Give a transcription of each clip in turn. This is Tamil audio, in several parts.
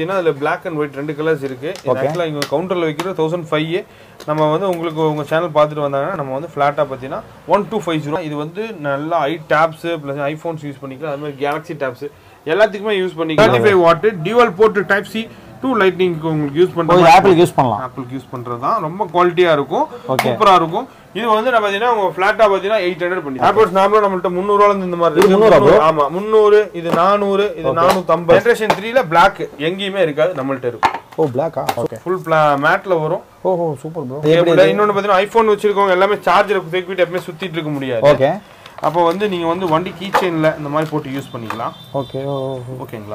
ஏன்னா அதில் பிளாக் அண்ட் ஒயிட் ரெண்டு கலர்ஸ் இருக்கு ஆக்சுவலாக இங்கே கவுண்டரில் வைக்கிற தௌசண்ட் ஃபைவ் நம்ம வந்து உங்களுக்கு உங்கள் சேனல் பார்த்துட்டு வந்தாங்கன்னா நம்ம வந்து ஃப்ளாட்டாக பார்த்தீங்கன்னா ஒன் டூ ஃபைவ் ஜீரோ இது வந்து நல்லா I tabs plus iPhones use பண்ணிக்கலாம் அது மாதிரி கேலக்ஸி டேப்ஸ் எல்லாத்துக்குமே யூஸ் பண்ணிக்கலாம் thirty five watt dual port type C to லைட்னிங்க்கு உங்களுக்கு யூஸ் ஓ பண்ணுறது இது ஆப்பிளுக்கு யூஸ் பண்ணலாம் ஆப்பிளுக்கு யூஸ் பண்ணுறது தான் ரொம்ப குவாலிட்டியாக இருக்கும் Okay. சூப்பராக இருக்கும் இது வந்து நம்ம பார்த்தீங்கன்னா உங்க ஃப்ளாட்டாக பார்த்தீங்கன்னா எயிட் ஹண்ட்ரட் பண்ணி ஆப்பிள்ஸ் நார்மலாக நம்மள்ட்ட முந்நூறுவாலேருந்து இந்த மாதிரி இது இருக்கு. 300 bro? ஆமா முந்நூறு இது நானூறு இது நானூற்றம்பது ஜென்ரேஷன் த்ரீல பிளாக் எங்கேயுமே இருக்காது நம்மள்ட்ட இருக்கும் ஓ பிளாக்கா ஓகே ஃபுல் மேட்ல வரும் ஓஹோ சூப்பர் ப்ரோ Cable. இன்னொன்னு பார்த்தீங்கன்னா ஐஃபோன் வச்சிருக்கவங்க எல்லாமே சார்ஜர் தூக்கிட்டு எப்பவுமே சுத்திட்டு இருக்க முடியாது ஓகே அப்போ வந்து நீங்க வந்து வண்டி கீ செயின்ல இந்த மாதிரி போட்டு யூஸ் பண்ணிக்கலாம் ஓகே ஓ ஓகேங்களா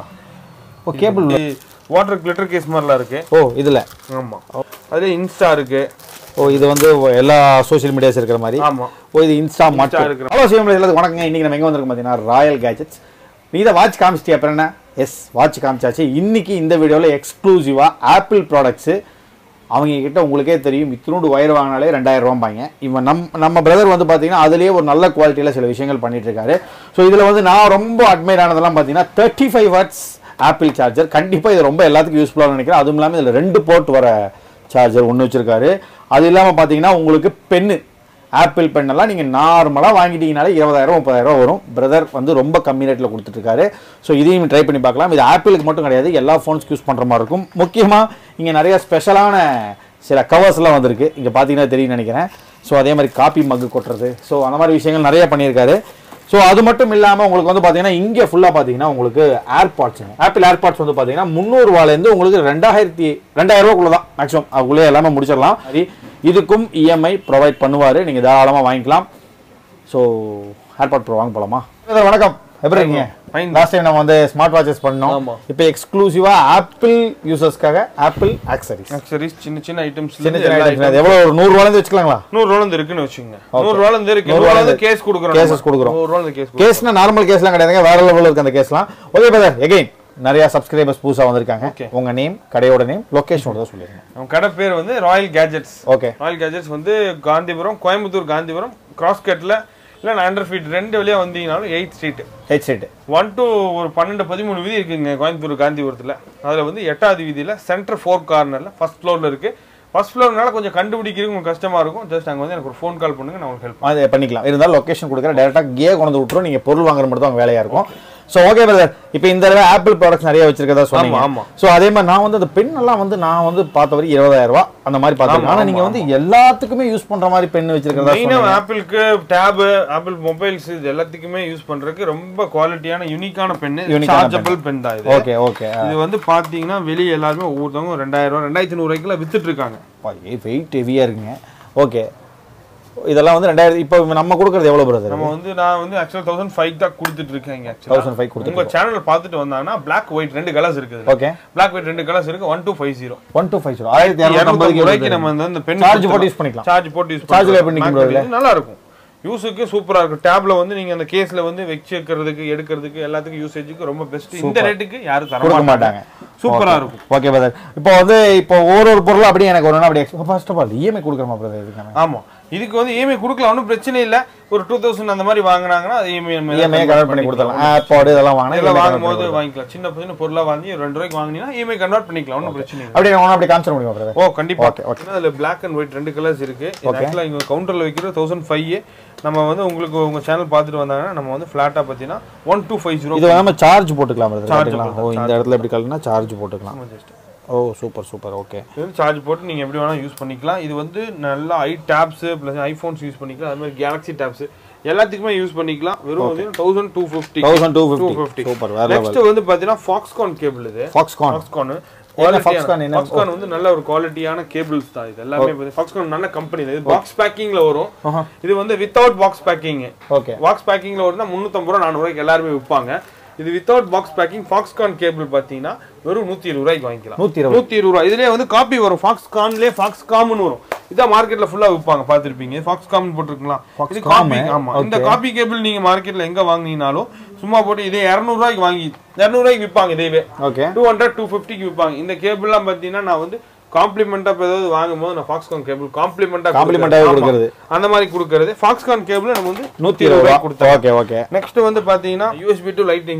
ஓ கேபிள் வாட்டர் கிளிட்டர் கேஸ் மாதிரிலாம் இருக்கு ஓ இதில் ஆமா அதுல இன்ஸ்டா இருக்கு ஓ இது வந்து எல்லா சோஷியல் மீடியாஸ் இருக்கிற மாதிரி ஆமா ஓ இது இன்ஸ்டா மட்டும் இருக்கிற- ஹலோ சிஎம் எல்லாத்துக்கும் வணக்கங்க இன்னைக்கு நம்ம எங்கே வந்திருக்கோம் பார்த்தீங்கன்னா ராயல் கேஜெட்ஸ் நீ இதை வாட்ச் காமிச்சிட்டி அப்புறம் என்ன எஸ் வாட்ச் காமிச்சாச்சு இன்னைக்கு இந்த வீடியோவில் எக்ஸ்க்ளூசிவாக ஆப்பிள் ப்ராடக்ட்ஸு அவங்க கிட்ட உங்களுக்கே தெரியும் இத்தினோடு ஒயர் வாங்கினாலே ரெண்டாயிரம் ரூபாய்ங்க இவன் நம் நம்ம பிரதர் வந்து பார்த்தீங்கன்னா அதுலேயே ஒரு நல்ல குவாலிட்டியில் சில விஷயங்கள் பண்ணிட்டு இருக்காரு ஸோ இதில் வந்து நான் ரொம்ப அட்மைர் ஆனதெல்லாம் பார்த்தீங்கன்னா thirty five watts Apple charger கண்டிப்பாக இது ரொம்ப எல்லாத்துக்கும் யூஸ்ஃபுல்லாக நினைக்கிறேன் அதுவும் இல்லாமல் இதில் ரெண்டு போர்ட் வர சார்ஜர் ஒன்று வச்சிருக்காரு அது இல்லாமல் பார்த்தீங்கன்னா உங்களுக்கு பென்னு ஆப்பிள் பெண்ணெல்லாம் நீங்கள் நார்மலாக வாங்கிட்டீங்கனாலே இருபதாயிரம் முப்பதாயிரம் வரும் பிரதர் வந்து ரொம்ப கம்மி ரேட்டில் கொடுத்துட்ருக்காரு ஸோ இதையும் ட்ரை பண்ணி பார்க்கலாம் இது ஆப்பிளுக்கு மட்டும் கிடையாது எல்லா ஃபோன்ஸ்க்கு யூஸ் பண்ணுற மாதிரி இருக்கும் முக்கியமாக இங்கே நிறைய ஸ்பெஷலான சில கவர்ஸ்லாம் வந்திருக்கு இங்கே பார்த்தீங்கன்னா தெரியும் நினைக்கிறேன் ஸோ அதே மாதிரி காப்பி மக்கு கொட்டுறது ஸோ அந்த மாதிரி விஷயங்கள் நிறைய பண்ணியிருக்காரு ஸோ அது மட்டும் இல்லாமல் உங்களுக்கு வந்து பார்த்தீங்கன்னா இங்கே ஃபுல்லாக பார்த்தீங்கன்னா உங்களுக்கு ஏர்பாட்ஸுங்க ஆப்பிள் ஏர்பாட்ஸ் வந்து பார்த்தீங்கன்னா முந்நூறுவாலேருந்து உங்களுக்கு ரெண்டாயிரத்தி ரெண்டாயிரம் ரூபாக்குள்ள தான் மேக்ஸிமம் அதுக்குள்ளே எல்லாமே முடிச்சிடலாம் சரி இதுக்கும் இஎம்ஐ ப்ரொவைட் பண்ணுவார் நீங்கள் தாராளமாக வாங்கிக்கலாம் ஸோ ஏர்பாட் ப்ரோ வாங்க போகலாமா வணக்கம் எப்படி இருக்கீங்க Fine. லாஸ்ட் டைம் நம்ம வந்து ஸ்மார்ட் வாட்சஸ் பண்ணோம் ஆமா. இப்போ எக்ஸ்க்ளூசிவாக ஆப்பிள் யூசர்ஸ்க்காக ஆப்பிள் ஆக்சரிஸ் ஆக்சரிஸ் சின்ன சின்ன ஐட்டம்ஸ் சின்ன சின்ன items. அது எவ்வளோ ஒரு நூறுரூவாலேருந்து வச்சுக்கலாங்களா நூறு ரூபா இருக்குன்னு வச்சுக்கோங்க நூறு ரூபா இருந்து இருக்கு நூறு நூறு ரூபால ரூபா கேஸ் கொடுக்குறோம் cases கொடுக்குறோம். நூறு ரூபா கேஸ் கேஸ்னா நார்மல் கேஸ்லாம் கிடையாதுங்க வேற லெவலில் இருக்கு அந்த கேஸ்லாம் ஓகே பிரதர் எகைன் நிறைய சப்ஸ்கிரைபர்ஸ் புதுசாக வந்திருக்காங்க Okay. உங்க நேம் கடையோட நேம் லொகேஷனோட தான் சொல்லிருங்க நம்ம கடை பேர் வந்து Royal Gadgets okay Royal Gadgets வந்து காந்திபுரம் கோயம்புத்தூர் காந்திபுரம் கிராஸ் கட்ல இல்ல ஹண்ட்ரட் ஃபீட் ரெண்டு வழியா வந்தீங்கனாலும் eight street headset one to ஒரு பன்னெண்டு பதிமூணு வீதி இருக்குங்க கோயம்புத்தூர் காந்திபுரத்துல அதுல வந்து எட்டாவது வீதியில சென்டர் ஃபோர் கார்னர்ல ஃபர்ஸ்ட் ஃப்ளோர்ல இருக்கு ஃபர்ஸ்ட் ஃப்ளோர்னால கொஞ்சம் கண்டுபிடிக்கிறதுக்கு உங்களுக்கு கஷ்டமா இருக்கும் ஜஸ்ட் அங்க வந்து எனக்கு ஒரு ஃபோன் கால் பண்ணுங்க நான் உங்களுக்கு ஹெல்ப் அது பண்ணிக்கலாம் இருந்தாலும் லொகேஷன் கொடுக்குறேன் டேரெக்டாக கே கொண்டு விட்டுரும் நீங்கள் பொருள் வாங்குற மட்டும் தான் உங்க வேலையாக இருக்கும் ஸோ ஓகே பிரதர் இப்போ இந்த தடவை ஆப்பிள் ப்ராடக்ட்ஸ் நிறைய வச்சிருக்கதா சொன்னீங்க ஆமா. ஸோ அதே மாதிரி நான் வந்து அந்த பென் எல்லாம் வந்து நான் வந்து பார்த்த வரைக்கும் இருபதாயிரம் ரூபாய் அந்த மாதிரி பார்த்துருக்கேன் ஆனால் நீங்கள் வந்து எல்லாத்துக்குமே யூஸ் பண்ணுற மாதிரி பென் வச்சிருக்கிறதா மெயினா சொன்னீங்க ஆப்பிளுக்கு டேப் ஆப்பிள் மொபைல்ஸ் இது எல்லாத்துக்குமே யூஸ் பண்றதுக்கு ரொம்ப குவாலிட்டியான யூனிக்கான பென் Unique-ஆன சார்ஜபிள் பென் தான் இது ஓகே ஓகே இது வந்து பாத்தீங்கன்னா வெளியே எல்லாருமே ஒவ்வொருத்தவங்க ரெண்டாயிரம் ரூபாய் ரெண்டாயிரத்தி நூறு ரூபாய்க்குலாம் வித்துட்டு இருக்காங்க வெயிட் ஹெவியாக இருக்குங்க ஓகே இதெல்லாம் வந்து ரெண்டாயிரத்தி இப்போ நம்ம கொடுக்குறது எவ்வளோ பிரதர் நம்ம வந்து நான் வந்து ஆக்சுவலா தௌசண்ட் ஃபைவ் தான் கொடுத்துட்டு இருக்கேன் இங்க actually. தௌசண்ட் ஃபைவ் கொடுத்து உங்க சேனல் பார்த்துட்டு வந்தாங்கன்னா பிளாக் ஒயிட் ரெண்டு கலர்ஸ் இருக்குது ஓகே பிளாக் ஒயிட் ரெண்டு கலர்ஸ் இருக்கு one two five zero one two five zero ஆயிரத்தி இரநூத்தம்பது ரூபாய்க்கு இரநூத்தி நம்ம வந்து அந்த பென் Charge போட்டு use பண்ணிக்கலாம். சார்ஜ் போட்டு யூஸ் Charge ல எப்படி நிக்கும் bro இதுல? நல்லா இருக்கும் யூஸுக்கு சூப்பரா இருக்கும் டேப்ல வந்து நீங்க அந்த கேஸ்ல வந்து வச்சுக்கிறதுக்கு எடுக்கிறதுக்கு எல்லாத்துக்கும் யூசேஜுக்கு ரொம்ப பெஸ்ட் இந்த ரேட்டுக்கு யாரும் தர கொடுக்க மாட்டாங்க மாட்டாங்க சூப்பரா இருக்கும் ஓகே பிரதர் இப்போ வந்து இப்போ ஒரு ஒரு பொருளும் அப்படியே எனக்கு ஒன்று அப்படி ஃபர்ஸ்ட் ஆஃப் ஆல் இஎம்ஐ கொடுக்குறமா பிரதர் இதுக்கான ஆமா இதுக்கு வந்து இஎம்ஐ கொடுக்கலாம் ஒன்றும் பிரச்சனை இல்ல ஒரு டூ தௌசண்ட் அந்த மாதிரி வாங்கினாங்கன்னா அது இஎம்ஐ இஎம்ஐ கன்வெர்ட் பண்ணி கொடுத்துடலாம் ஆப்பாடு இதெல்லாம் வாங்கினா இதெல்லாம் EMI வாங்கும் convert போது வாங்கிக்கலாம் சின்ன சின்ன பொருளா வாங்கி ஒரு ரெண்டு ரூபாய்க்கு வாங்கினீங்கன்னா இஎம்ஐ கன்வெர்ட் பண்ணிக்கலாம் ஒன்றும் பிரச்சனை இல்லை அப்படி ஒன்று அப்படி காமிச்சிட முடியுமா பிரதர் ஓ கண்டிப்பா Okay, okay. அதுல பிளாக் அண்ட் ஒயிட் ரெண்டு கலர்ஸ் இருக்கு ஆக்சுவலா இங்க கவுண்டர்ல வைக்கிற தௌசண்ட் ஃபைவ் நம்ம வந்து உங்களுக்கு உங்க சேனல் பார்த்துட்டு வந்தாங்கன்னா நம்ம வந்து ஃபிளாட்டா பார்த்தீங்கன்னா ஒன் டூ ஃபைவ் ஜீரோ இது நம்ம சார்ஜ் போட்டுக்கலாம் பிரதர் Charge காட்டுக்கலாம் ஓ இந்த இடத்துல எப்படி கலனா சார்ஜ் போட்டுக்கலாம் ஜஸ்ட் ஓ சூப்பர் சூப்பர் ஓகே இது வந்து சார்ஜ் போட்டு நீங்க எப்படி வேணா யூஸ் பண்ணிக்கலாம் இது வந்து நல்லா I tabs plus iPhones use பண்ணிக்கலாம் அது மாதிரி கேலக்ஸி டேப்ஸ் எல்லாத்துக்குமே யூஸ் பண்ணிக்கலாம் வெறும் வந்து thousand two fifty thousand two two fifty fifty super வேற லெவல் நெக்ஸ்ட் வந்து பாத்தீங்கன்னா ஃபாக்ஸ்கான் கேபிள் இது ஃபாக்ஸ்கான் ஃபாக்ஸ்கான் என்ன Foxconn என்ன? ஃபாக்ஸ்கான் வந்து நல்ல ஒரு குவாலிட்டியான கேபிள்ஸ் தான் இது எல்லாமே ஃபாக்ஸ்கான் நல்ல கம்பெனி இது பாக்ஸ் பேக்கிங்ல வரும் ஆஹா. இது வந்து without box packing okay box பேக்கிங்ல வருதுன்னா முந்நூற்றம்பது ரூபா நானூறு ரூபாய்க்கு எல்லாருமே விற்பாங்க இது without box packing Foxconn cable பார்த்தீங்கன்னா வெறும் நூற்றி இருபது ரூபாய்க்கு வாங்கிக்கலாம் நூற்றி இருபது நூற்றி இருபது ரூபா இதுலேயே வந்து காப்பி வரும் ஃபாக்ஸ்கான்லேயே ஃபாக்ஸ்காம்னு வரும் இதான் மார்க்கெட்ல ஃபுல்லா விற்பாங்க பார்த்துருப்பீங்க ஃபாக்ஸ்காம் போட்டிருக்கலாம் இது Foxcom, காப்பி ஆமா இந்த காப்பி கேபிள் நீங்க மார்க்கெட்ல எங்க வாங்குனீங்கனாலும் சும்மா போட்டு இதே இரநூறுவாய்க்கு வாங்கி இரநூறுவாய்க்கு விற்பாங்க இதேவே ஓகே டூ ஹண்ட்ரட் டூ ஃபிஃப்டிக்கு விற்பாங்க இந்த கேபிள்லாம் பார்த்தீங்கன்னா நான் வந்து காம்ப்ளிமெண்டா இப்போ ஏதாவது வாங்கும்போது நான் ஃபாக்ஸ்கான் கேபிள் காம்ப்ளிமெண்டா Complimentary கொடுக்கறது. அந்த மாதிரி கொடுக்கறது ஃபாக்ஸ்கான் கேபிள் நம்ம வந்து நூற்றி இருபது ரூபா கொடுத்தோம் ஓகே ஓகே நெக்ஸ்ட் வந்து பாத்தீங்கன்னா யூஎஸ்பி டு லைட்டிங்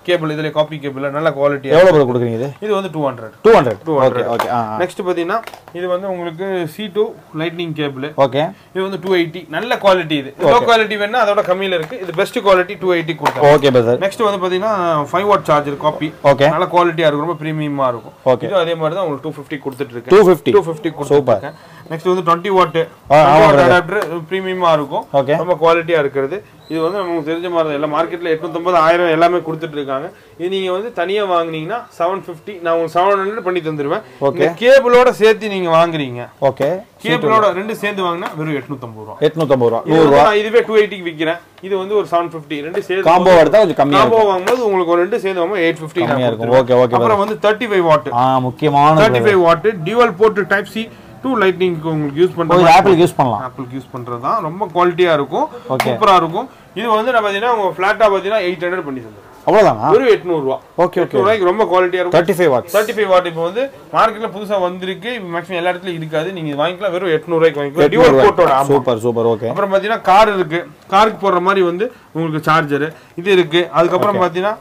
கேபிள் இதுல காப்பி கேபிள் நல்ல குவாலிட்டியா எவ்வளோ ப்ரோ கொடுக்குறீங்க இது இது வந்து two hundred two hundred two okay hundred okay ஆ நெக்ஸ்ட் பாத்தீங்கன்னா இது வந்து உங்களுக்கு C to lightning cable okay இது வந்து டூ எயிட்டி நல்ல குவாலிட்டி இது லோ குவாலிட்டி வேணா அதோட கம்மியில இருக்கு இது பெஸ்ட் குவாலிட்டி டூ எயிட்டி கொடுத்தோம் ஓகே பிரதர் நெக்ஸ்ட் வந்து பாத்தீங்கன்னா five watt charger copy okay நல்ல குவாலிட்டியா இருக்கும் ரொம்ப பிரீமியமா இருக்கும் Okay. இது அதே மாதிரி தான் உங்களுக்கு டூ ஃபிஃப்டி கொடுத்துட்டு இருக்கு டூ ஃபிஃப்டி டூ ஃபிஃப்டி கொடுத்துருக்கேன் நெக்ஸ்ட் வந்து டுவெண்ட்டி வாட் ஆ, ஆமா அடாப்டர் பிரீமியமா இருக்கும் ஓகே ரொம்ப குவாலிட்டியா இருக்கிறது இது வந்து நமக்கு தெரிஞ்ச மாதிரி தான் எல்லா மார்க்கெட்ல எட்நூத்தொம்பது ஆயிரம் எல்லாமே கொடுத்துட்டு இருக்காங்க இது நீங்க வந்து தனியா வாங்குனீங்கன்னா செவன் ஃபிஃப்டி நான் உங்களுக்கு செவன் ஹண்ட்ரட் பண்ணி தந்துருவேன் Okay. இந்த கேபிளோட சேர்த்து நீங்க வாங்குறீங்க ஓகே கேபிளோட ரெண்டு சேர்ந்து வாங்கினா வெறும் எட்நூத்தம்பது ரூபா எட்நூத்தம்பது ரூபா இது வந்து நான் இதுவே டூ எயிட்டிக்கு விற்கிறேன் இது வந்து ஒரு செவன் ஃபிஃப்டி ரெண்டு சேர்ந்து காம்போ எடுத்தா கொஞ்சம் கம்மியாக காம்போ வாங்கும்போது உங்களுக்கு ஒரு ரெண்டு சேர்ந்து வாங்கும்போது எயிட் ஃபிஃப்டி கம்மியாக இருக்கும் ஓகே ஓகே அப்புறம் வந்து தேர்ட்டி ஃபைவ் வாட் ஆ முக்கியமான thirty five watt dual port type C to lightning உங்களுக்கு யூஸ் ஓ, பண்ற இது ஆப்பிள் யூஸ் பண்ணலாம் ஆப்பிள் யூஸ் பண்றது தான் ரொம்ப குவாலிட்டியா இருக்கும் சூப்பரா இருக்கும் இது வந்து நான் பாத்தீங்கன்னா உங்க ஃபிளாட்டா பாத்தீங்கன்னா எயிட் ஹண்ட்ரட் பண்ணி தந்துருக்கேன் அவ்வளோதானா வெறும் எட்நூறு ரூபா ஓகே ஓகே எட்நூறு ரூபாய்க்கு ரொம்ப குவாலிட்டியா இருக்கும் thirty five watts thirty five watt இப்போ வந்து மார்க்கெட்ல புதுசா வந்திருக்கு மேக்ஸிமம் எல்லா இடத்துலயும் இருக்காது நீங்க இது வாங்கிக்கலாம் வெறும் எட்நூறு ரூபாய்க்கு வாங்கிக்கலாம் டியூவல் போர்ட்டோட ஆமா சூப்பர் சூப்பர் ஓகே அப்புறம் பாத்தீங்கன்னா கார் இருக்கு காருக்கு போடுற மாதிரி வந்து உங்களுக்கு சார்ஜர் இது இருக்கு அதுக்கப்புறம் பாத்தீங்கன்னா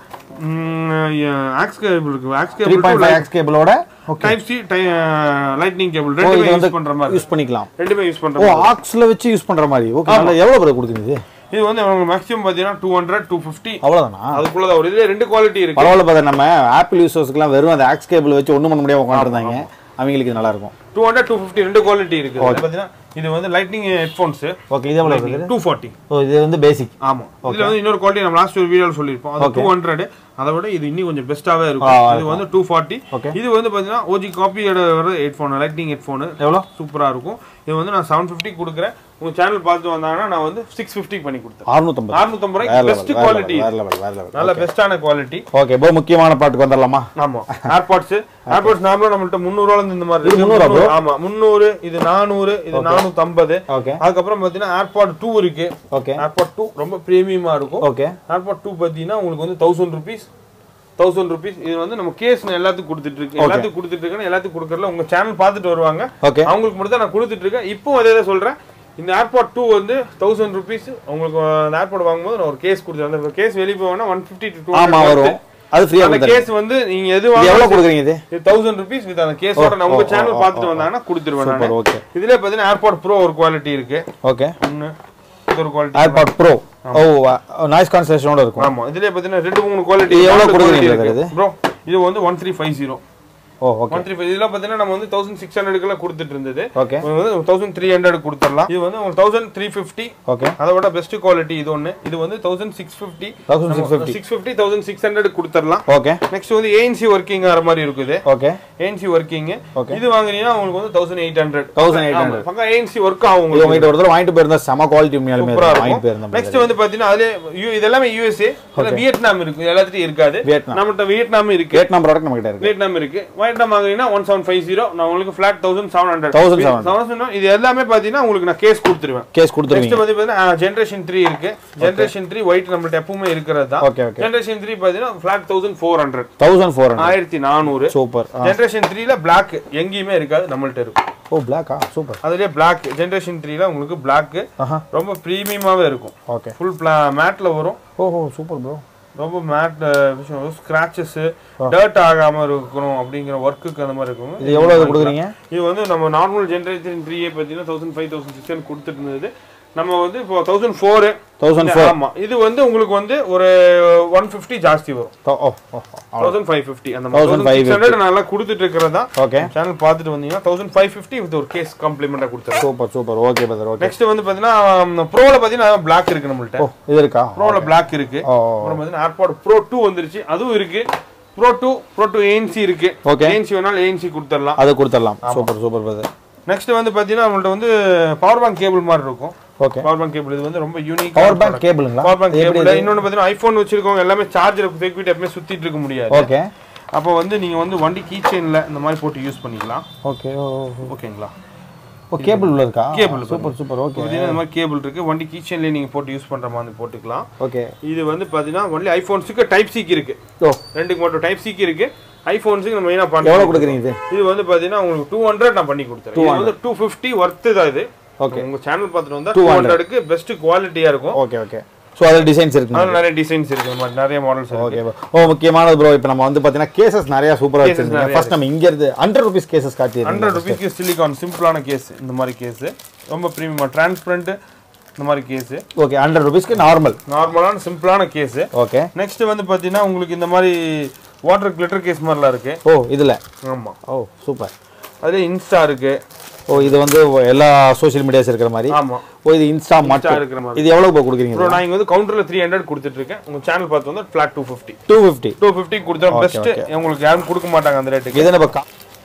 ஆக்ஸ் கேபிள் இருக்கு aux three cable point five X கேபிளோட okay type C lightning cable ஓ ரெண்டுமே இது வந்து யூஸ் பண்ற மாதிரி யூஸ் பண்ணிக்கலாம் ரெண்டுமே யூஸ் பண்ற ஓ மாதிரி ஆக்ஸ்ல வச்சு யூஸ் பண்ற மாதிரி ஓகே நல்லா எவ்வளோ ப்ரோ கொடுக்குறீங்க இது இது வந்து உங்களுக்கு மேக்ஸிமம் பாத்தீங்கன்னா டூ ஹண்ட்ரட் டூ ஃபிஃப்டி அவ்வளோதானா அதுக்குள்ளதான் ஒரு இதுல ரெண்டு குவாலிட்டி இருக்கு பரவாயில்ல பார்த்தா நம்ம ஆப்பிள் யூசர்ஸ்க்குலாம் வெறும் அந்த ஆக்ஸ் கேபிள் வச்சு ஒன்றும் பண்ண முடியாம உட்காந்துருந்தாங்க அவங்களுக்கு இது நல்லா இருக்கும் டூ ஹண்ட்ரட் டூ ஃபிஃப்டி ரெண்டு குவாலிட்டி இருக்கு இதுல பாத்தீங்கன்னா இது வந்து லைட்னிங் ஹெட்ஃபோன்ஸ் ஓகே இது எவ்வளோ இருக்குது டூ ஃபார்ட்டி ஓ இது வந்து பேசிக் ஆமா இதுல வந்து இன்னொரு குவாலிட்டி நம்ம லாஸ்ட் ஒரு வீடியோல சொல்லியிருப்போம் அது டூ ஹண்ட்ரட் அதை விட இது இன்னும் கொஞ்சம் பெஸ்ட்டாவே ஆ, இருக்கும் இது வந்து டூ ஃபார்ட்டி Okay. இது வந்து பாத்தீங்கன்னா ஓஜி காப்பியோட வர ஹெட்ஃபோன் லைட்னிங் ஹெட்ஃபோன் எவ்வளோ சூப்பரா இருக்கும் இது வந்து நான் செவன் ஃபிஃப்டி கொடுக்குறேன் உங்க சேனல் பார்த்து வந்தாங்கன்னா நான் வந்து சிக்ஸ் ஃபிஃப்டி பண்ணி கொடுத்தேன் அறுநூத்தம்பது அறுநூத்தம்பது வேற ரூபாய்க்கு பெஸ்ட் லெவல் குவாலிட்டி வேற லெவல் வேற லெவல் நல்ல பெஸ்டான குவாலிட்டி ஓகே இப்போ முக்கியமான பாட்டுக்கு வந்துடலாமா ஆமா ஏர்பாட்ஸ் ஏர்பாட்ஸ் நார்மலா நம்மள்ட்ட முந்நூறு ரூபால இருந்து இந்த மாதிரி இது இருக்கு. 300 bro? ஆமா முந்நூறு இது நானூறு இது நானூத்தி ஐம்பது ஓகே அதுக்கப்புறம் பாத்தீங்கன்னா ஏர்பாட் டூ இருக்கு ஓகே ஏர்பாட் டூ ரொம்ப பிரீமியமா இருக்கும் ஓகே ஏர்பாட் டூ பாத்தீங்கன்னா உங்களுக்கு வந்து தௌசண்ட் ருபீஸ் தௌசண்ட் ருபீஸ் இது வந்து நம்ம கேஸ் எல்லாத்துக்கும் கொடுத்துட்டு இருக்கு எல்லாத்துக்கும் கொடுத்துட்டு இருக்கேன் எல்லாத்துக்கும் கொடுக்கறல உங்க சேனல் பார்த்துட்டு வருவாங்க ஓகே அவங்களுக்கு மட்டும் தான் நான் கொடுத்துட்டு இருக்கேன் இப்போ அதே தான் சொல்றேன் இந்த ஏர்பாட் டூ வந்து தௌசண்ட் ருபீஸ் உங்களுக்கு அந்த ஏர்பாட் வாங்கும்போது நான் ஒரு கேஸ் கொடுத்துருவேன் அந்த கேஸ் வெளியே போவேன்னா ஒன் ஃபிஃப்டி டு ஆமா வரும் அது ஃப்ரீயா அந்த கொடுத்துருங்க கேஸ் வந்து நீங்க எது இது எவ்வளவு வாங்க கொடுக்குறீங்க இது இது தௌசண்ட் ருபீஸ் வித் அந்த கேஸோட நான் உங்க ஓ, சேனல் ஓ, பார்த்துட்டு ஓ, வந்தாங்கன்னா கொடுத்துருவேன் சூப்பர் நான் ஓகே இதுல பாத்தீங்கன்னா ஏர்பாட் ப்ரோ ஒரு குவாலிட்டி இருக்கு ஓகே ஒன்னு இது ஒரு குவாலிட்டி ஏர்பாட் ப்ரோ ஓ நாய்ஸ் கான்சலேஷனோட இருக்கும் ஆமா இதுல பாத்தீங்கன்னா ரெண்டு மூணு குவாலிட்டி இது எவ்வளவு கொடுக்குறீங்க இது? ப்ரோ இது வந்து ஒன் த்ரீ ஃபைவ் ஜீரோ ஓ ஓகே ஒன் த்ரீ ஃபைவ் இதெல்லாம் பாத்தீங்கன்னா நம்ம வந்து தௌசண்ட் சிக்ஸ் ஹண்ட்ரட்க்குலாம் கொடுத்துட்டு இருந்தது ஓகே வந்து தௌசண்ட் த்ரீ ஹண்ட்ரட் கொடுத்துடலாம் இது வந்து உங்களுக்கு தௌசண்ட் த்ரீ ஃபிஃப்டி ஓகே அதை விட பெஸ்ட் குவாலிட்டி இது ஒன்று இது வந்து thousand six fifty thousand six fifty six fifty thousand six hundred கொடுத்துடலாம் ஓகே நெக்ஸ்ட் வந்து ஏஎன்சி ஒர்க்கிங் ஆகிற மாதிரி இருக்குது ஓகே ஏஎன்சி ஒர்க்கிங் Okay. இது வாங்குனீங்கன்னா உங்களுக்கு வந்து thousand eight hundred thousand eight hundred பக்கம் ஏஎன்சி ஒர்க் ஆகும் இது உங்களுக்கு உங்ககிட்ட ஒரு தடவை வாங்கிட்டு போயிருந்தா செம குவாலிட்டி உண்மையாலுமே சூப்பரா இருக்கும். வாங்கிட்டு இருக்கும் போயிருந்தா நெக்ஸ்ட் வந்து பாத்தீங்கன்னா அதுல யூ- இது எல்லாமே யூஎஸ்ஏ வியட்நாம் இருக்கு எல்லாத்துலயும் இருக்காது வியட்நாம். நம்மகிட்ட வியட்நாம் இருக்கு வியட்நாம் ப்ராடக்ட் நம்ம கிட்ட இருக்கு வியட்நாம் இருக்கு வியட்நாம் வாங்குனீங்கன்னா ஒன் செவன் ஃபைவ் ஜீரோ நான் உங்களுக்கு ஃபிளாட் தௌசண்ட் செவன் ஹண்ட்ரட் 1700. இது எல்லாமே பாத்தீங்கன்னா உங்களுக்கு நான் கேஸ் கொடுத்துருவேன் கேஸ் கொடுத்துருவீங்க நெக்ஸ்ட் வந்து பாத்தீங்கன்னா ஜென்ரேஷன் த்ரீ இருக்கு ஜென்ரேஷன் த்ரீ ஒயிட் நம்மள்ட்ட எப்பவுமே இருக்கிறது தான் ஓகே ஓகே ஜென்ரேஷன் த்ரீ பாத்தீங்கன்னா flat thousand four hundred thousand four hundred ஆயிரத்தி நானூறு சூப்பர் ஜென்ரேஷன் த்ரீல பிளாக் எங்கேயுமே இருக்காது நம்மள்ட்ட இருக்கும் ஓ பிளாக்கா சூப்பர் அதுலயே பிளாக் ஜென்ரேஷன் த்ரீல உங்களுக்கு பிளாக் ஆஹா ரொம்ப ப்ரீமியமாவே இருக்கும் ஓகே ஃபுல் மேட்ல வரும் ஓஹோ சூப்பர் ப்ரோ ரொம்ப மேட் விஷயம் ஸ்கிராச்சஸ் டர்ட் ஆகாம இருக்கணும் அப்படிங்கிற ஒர்க்குக்கு அந்த மாதிரி இருக்கும் இது எவ்வளோ கொடுக்குறீங்க இது வந்து நம்ம நார்மல் ஜென்ரேஷன் த்ரீயே பார்த்தீங்கன்னா தௌசண்ட் ஃபைவ் தௌசண்ட் சிக்ஸ் கொடுத்துட்டு இருந்தது நம்ம வந்து இப்போ தௌசண்ட் ஃபோரு தௌசண்ட் ஃபோர் ஆமா இது வந்து உங்களுக்கு வந்து ஒரு ஒன் ஃபிஃப்டி ஜாஸ்தி வரும் ஓ ஓ தௌசண்ட் ஃபைவ் ஃபிஃப்டி அந்த 1550. ஹண்ட்ரட் நல்லா கொடுத்துட்டு இருக்கிறதா ஓகே சேனல் பார்த்துட்டு வந்தீங்கன்னா தௌசண்ட் ஃபைவ் ஃபிஃப்டி வித் ஒரு கேஸ் காம்ப்ளிமெண்டா கொடுத்துருவோம் super super okay brother okay next வந்து பாத்தீங்கன்னா ப்ரோல பாத்தீங்கன்னா பிளாக் இருக்கு நம்மள்ட்ட ஓ இது இருக்கா ப்ரோல பிளாக் இருக்கு ஓ அப்புறம் பாத்தீங்கன்னா ஏர்பாட் ப்ரோ டூ வந்துருச்சு அதுவும் இருக்கு bro two bro two ANC இருக்கு Okay. ஏஎன்சி வேணாலும் ஏஎன்சி கொடுத்துடலாம் அது கொடுத்துடலாம் சூப்பர் சூப்பர் பிரதர் நெக்ஸ்ட் வந்து பாத்தீங்கன்னா நம்மள்ட்ட வந்து பவர் பேங்க் கேபிள் மாதிரி இருக்கும் ஓகே பவர் பேங்க் கேபிள் இது வந்து ரொம்ப யூனிக் பவர் பேங்க் கேபிளுங்களா பவர் பேங்க் எப்படி கேபிள் இன்னொன்னு பாத்தீங்கன்னா ஐபோன் வச்சிருக்கவங்க எல்லாமே சார்ஜர் தூக்கிட்டு எப்பவுமே சுத்திட்டு இருக்க முடியாது ஓகே அப்போ வந்து நீங்க வந்து வண்டி கீ செயின்ல இந்த மாதிரி போட்டு யூஸ் பண்ணிக்கலாம் ஓகே ஓ ஓகேங்களா ஓ கேபிள் உள்ள இருக்கா Cable சூப்பர் சூப்பர் ஓகே பாத்தீங்கன்னா இந்த மாதிரி கேபிள் இருக்கு வண்டி கீ செயின்ல நீங்க போட்டு யூஸ் பண்ற மாதிரி போட்டுக்கலாம் ஓகே இது வந்து பாத்தீங்கன்னா ஒன்லி ஐபோன்ஸுக்கு டைப் சிக்கு இருக்கு ஓ ரெண்டுக்கு மட்டும் டைப் சிக்கு இருக்கு ஐபோன்ஸுக்கு நம்ம மெயினா எவ்வளோ பண்ணுறோம் கொடுக்குறீங்க இது இது வந்து பாத்தீங்கன்னா உங்களுக்கு டூ ஹண்ட்ரட் நான் பண்ணி கொடுத்துறேன் இது வந்து டூ ஃபிஃப்டி ஒர்த்து தான் இது ஓகே உங்க சேனல் பார்த்துட்டு வந்தா டூ ஹண்ட்ரடுக்கு பெஸ்ட் குவாலிட்டியா இருக்கும் ஓகே ஓகே ஸோ அதில் டிசைன்ஸ் இருக்கு அதில் நிறைய டிசைன்ஸ் இருக்கு இந்த மாதிரி நிறைய மாடல்ஸ் இருக்கு ஓகே ஓ முக்கியமானது ப்ரோ இப்போ நம்ம வந்து பார்த்தீங்கன்னா கேசஸ் நிறைய சூப்பராக Cases வச்சிருந்தீங்க நிறைய ஃபர்ஸ்ட் நம்ம இங்க இருந்து ஹண்ட்ரட் ருபீஸ் கேசஸ் காட்டியிருந்தோம் ஹண்ட்ரட் ருபீஸ்க்கு சிலிகான் சிம்பிளான கேஸ் இந்த மாதிரி கேஸ் ரொம்ப ப்ரீமியமாக டிரான்ஸ்பரண்ட் இந்த மாதிரி கேஸ் ஓகே ஹண்ட்ரட் ருபீஸ்க்கு நார்மல் நார்மலான சிம்பிளான கேஸ் ஓகே நெக்ஸ்ட் வந்து பார்த்தீங்கன்னா உங்களுக்கு இந்த மாதிரி வாட்டர் கிளிட்டர் கேஸ் மாதிரிலாம் இருக்கு ஓ இதில் ஆமாம் ஓ சூப்பர் அதுலேயே இன்ஸ்டா இருக்கு ஓ இது வந்து எல்லா சோஷியல் மீடியாஸ் இருக்கிற மாதிரி ஆமாம் ஓ இது இன்ஸ்டா மட்டும் இருக்கிற மாதிரி இது எவ்வளோ இப்போ கொடுக்குறீங்க ப்ரோ நான் இங்கே வந்து கவுண்டரில் த்ரீ ஹண்ட்ரட் கொடுத்துட்டு இருக்கேன் உங்கள் சேனல் பார்த்து வந்து flat two fifty two fifty two fifty கொடுத்தா பெஸ்ட் உங்களுக்கு யாரும் கொடுக்க மாட்டாங்க அந்த ரேட்டுக்கு இது நம்ம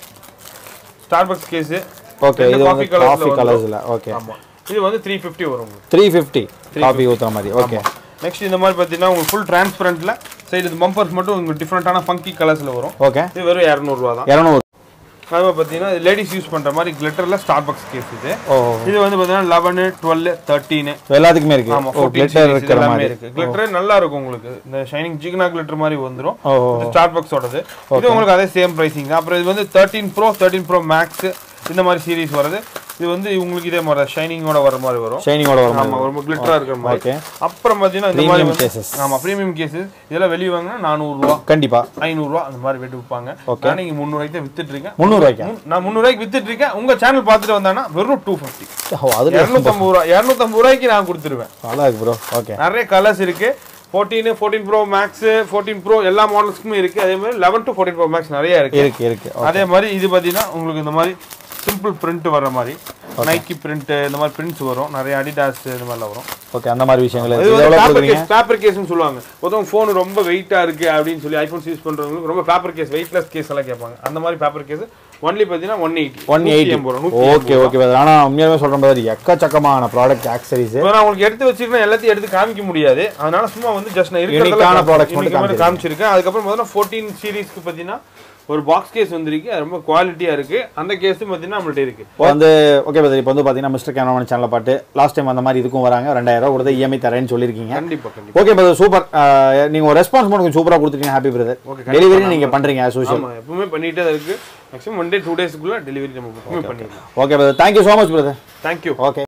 ஸ்டார் பக்ஸ் கேஸு ஓகே இது வந்து காஃபி கலர்ஸில் ஓகே ஆமாம் இது வந்து த்ரீ ஃபிஃப்டி வரும் உங்களுக்கு த்ரீ ஃபிஃப்டி காஃபி ஊற்றுற மாதிரி ஓகே நெக்ஸ்ட் இந்த மாதிரி பார்த்தீங்கன்னா உங்களுக்கு ஃபுல் டிரான்ஸ்பரண்ட்டில் சைடு இது பம்பர்ஸ் மட்டும் உங்களுக்கு டிஃப்ரெண்ட்டான ஃபங்கி கலர்ஸில் வரும் ஓகே இது வெறும் இரநூறுவா தான் இரநூறு அது பார்த்தீங்கன்னா லேடிஸ் யூஸ் பண்ணுற மாதிரி கிளிட்டரில் ஸ்டார் பக்ஸ் கேஸ் இது ஓ இது வந்து பார்த்தீங்கன்னா லெவனு டுவெல் தேர்ட்டீனு எல்லாத்துக்குமே இருக்கு ஆமா ஓ 14 கிளிட்டர் series இருக்கிற எல்லாமே மாதிரி இருக்கு கிளிட்டர் நல்லா இருக்கும் உங்களுக்கு இந்த ஷைனிங் ஜிக்னா கிளிட்டர் மாதிரி வந்துரும் ஓ இது ஸ்டார் பக்ஸோடது இது உங்களுக்கு அதே சேம் பிரைசிங் அப்புறம் இது வந்து thirteen Pro thirteen Pro Max இந்த மாதிரி சீரிஸ் வருது இது வந்து உங்களுக்கு இதே மாதிரி ஷைனிங்கோட வர மாதிரி வரும் ஷைனிங்கோட வர ஆமா மாதிரி ரொம்ப கிளிட்டரா இருக்கிற மாதிரி ஓகே அப்புறம் பார்த்தீங்கன்னா இந்த மாதிரி Premium வந்து- cases. ஆமா ப்ரீமியம் கேசஸ் இதெல்லாம் வெளியே வாங்கினா நானூறுரூவா கண்டிப்பா ஐநூறுரூவா அந்த மாதிரி வெட்டு விற்பாங்க நான் இங்கே முந்நூறுவாய்க்கு தான் வித்துட்டு இருக்கேன் முந்நூறுவாய்க்கா முன்- நான் முந்நூறுவாய்க்கு வித்துட்டு இருக்கேன் உங்க சேனல் பார்த்துட்டு வந்தாங்கன்னா வெறும் டூ ஃபிஃப்டி ஓ அதுல இரநூத்தம்பது ரூபா இரநூத்தம்பது ரூபாய்க்கு நான் கொடுத்துருவேன் நல்லா இருக்கு ப்ரோ ஓகே நிறைய கலர்ஸ் இருக்கு fourteen fourteen Pro Max fourteen Pro எல்லா மாடல்ஸ்க்குமே இருக்கு அதே மாதிரி eleven to fourteen Pro Max நிறைய இருக்கு இருக்கு இருக்கு அதே மாதிரி இது பார்த்தீங்கன்னா உங்களுக்கு இந்த மாதிரி சிம்பிள் பிரிண்ட் வர மாதிரி நைக்கி பிரிண்ட் இந்த மாதிரி பிரிண்ட்ஸ் வரும் நிறைய அடிடாஸ் இந்த மாதிரிலாம் வரும் ஓகே அந்த மாதிரி விஷயங்கள் இது இது வந்து எவ்வளோ பேப்பர் கொடுக்குறீங்க கேஸ் பேப்பர் கேஸ்னு சொல்லுவாங்க பொதுவாக ஃபோன் ரொம்ப வெயிட்டா இருக்கு அப்படின்னு சொல்லி ஐஃபோன்ஸ் யூஸ் பண்றவங்களுக்கு ரொம்ப பேப்பர் கேஸ் வெயிட்லெஸ் கேஸ் எல்லாம் கேட்பாங்க அந்த மாதிரி பேப்பர் கேஸ் ஒன்லி பார்த்தீங்கன்னா one eighty one eighty okay okay ஆனா உண்மையாவே சொல்றேன் பாரு எக்கச்சக்கமான ப்ராடக்ட் ஆக்சரிஸ் இப்போ நான் உங்களுக்கு எடுத்து வச்சிருக்கேன் எல்லாத்தையும் எடுத்து காமிக்க முடியாது அதனால சும்மா வந்து ஜஸ்ட் நான் Unique-ஆன இருக்கிறதெல்லாம் products மட்டும் மட்டும் காமிச்சிருக்கேன் அதுக்கப்புறம் பார்த்தீங்கன்னா ஃபோர்டீன் சீரீஸ்க்கு பார்த்தீங்கன்னா ஒரு பாக்ஸ் கேஸ் வந்திருக்கு அது ரொம்ப குவாலிட்டியா இருக்கு அந்த கேஸும் பார்த்தீங்கன்னா நம்மள்ட்ட இருக்கு இப்போ வந்து ஓகே பிரதர் இப்போ வந்து பார்த்தீங்கன்னா மிஸ்டர் கேமராமேன் சேனலை பாட்டு லாஸ்ட் டைம் அந்த மாதிரி இதுக்கும் வராங்க ரெண்டாயிரம் ரூபா கொடுத்து இஎம்ஐ தரேன்னு சொல்லியிருக்கீங்க கண்டிப்பா கண்டிப்பா ஓகே பிரதர் சூப்பர் நீங்கள் ஒரு ரெஸ்பான்ஸ் மட்டும் கொஞ்சம் சூப்பராக கொடுத்துருக்கீங்க ஹாப்பி பிரதர் Okay, டெலிவரி நீங்கள் பண்ணுறீங்க ஆஸ் யூஷுவல் ஆமா எப்பவுமே பண்ணிட்டே தான் இருக்கு மேக்ஸிமம் ஒன் டே டூ டேஸ்க்குள்ள டெலிவரி நம்ம எப்பவுமே பண்ணிடலாம் okay brother thank you so much brother thank you okay